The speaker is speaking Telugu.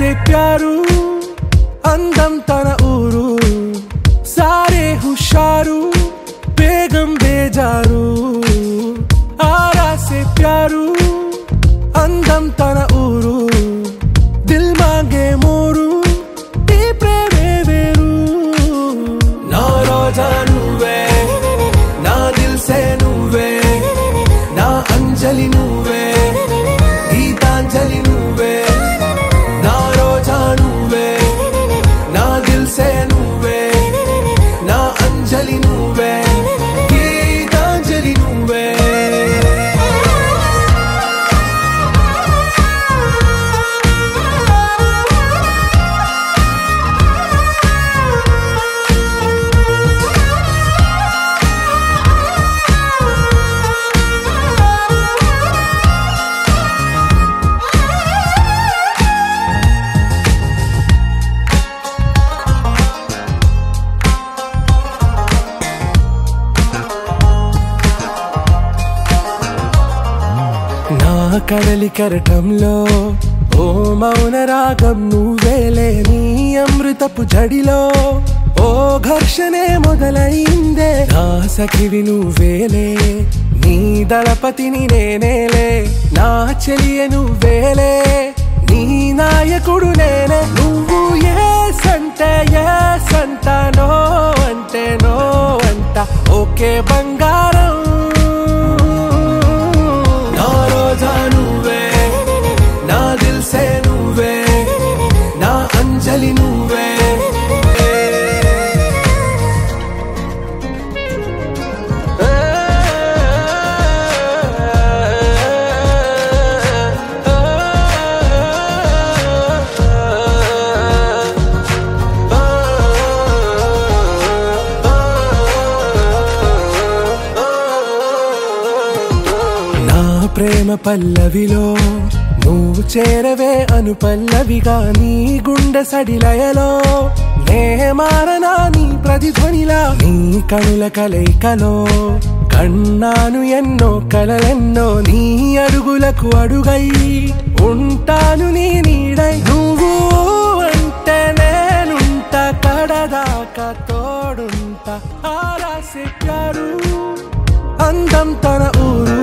ప్యారు అందం తన ఊరు సారే హుషారు బేగం బేజారు ఆరా సే ప్యారు అందం తన ఊరు దిల్ మాంగే మోరు ఈ ప్రేమే వేరు నా రోజా నువ్వే నా దిల్ సే నువ్వే నా అంజలి నువ్వే గీతాంజలి నువ్వే నా రోజా నువ్వే నా దిల్ సే నువ్వే నా అంజలి నువ్వే గీతాంజలి నువ్వే నా కడలి కెరటంలో ఓ మౌన రాగం నువ్వేలే నీ అమృతపు జడిలో ఓ ఘర్షణే మొదలైందే నా సఖివి నువ్వేలే నీ దళపతిని నేనేలే నా చెలియ నువ్వేలే నీ నాయకుడు నేనే నువ్వు ఏ సంటే ఏ సంట నో అంటే నో అంట ఓకే బంగారం నా రోజా నువ్వే నా దిల్ సే నువ్వే నా అంజలి నువ్వే నా ప్రేమ పల్లవిలో నువ్వు చేరవే అను పల్లవిగా నీ గుండె సడిలయలో నే మారనా నీ ప్రతిధ్వనిలా నీ కనుల కలయికలో కన్నాను ఎన్నో కలలెన్నో నీ అడుగులకు అడుగై ఉంటాను నీ నీడై నువ్వు అంటే నేనుంట కడదాకా తోడుంట ఆరాసి ప్యారు అందం తన ఊరు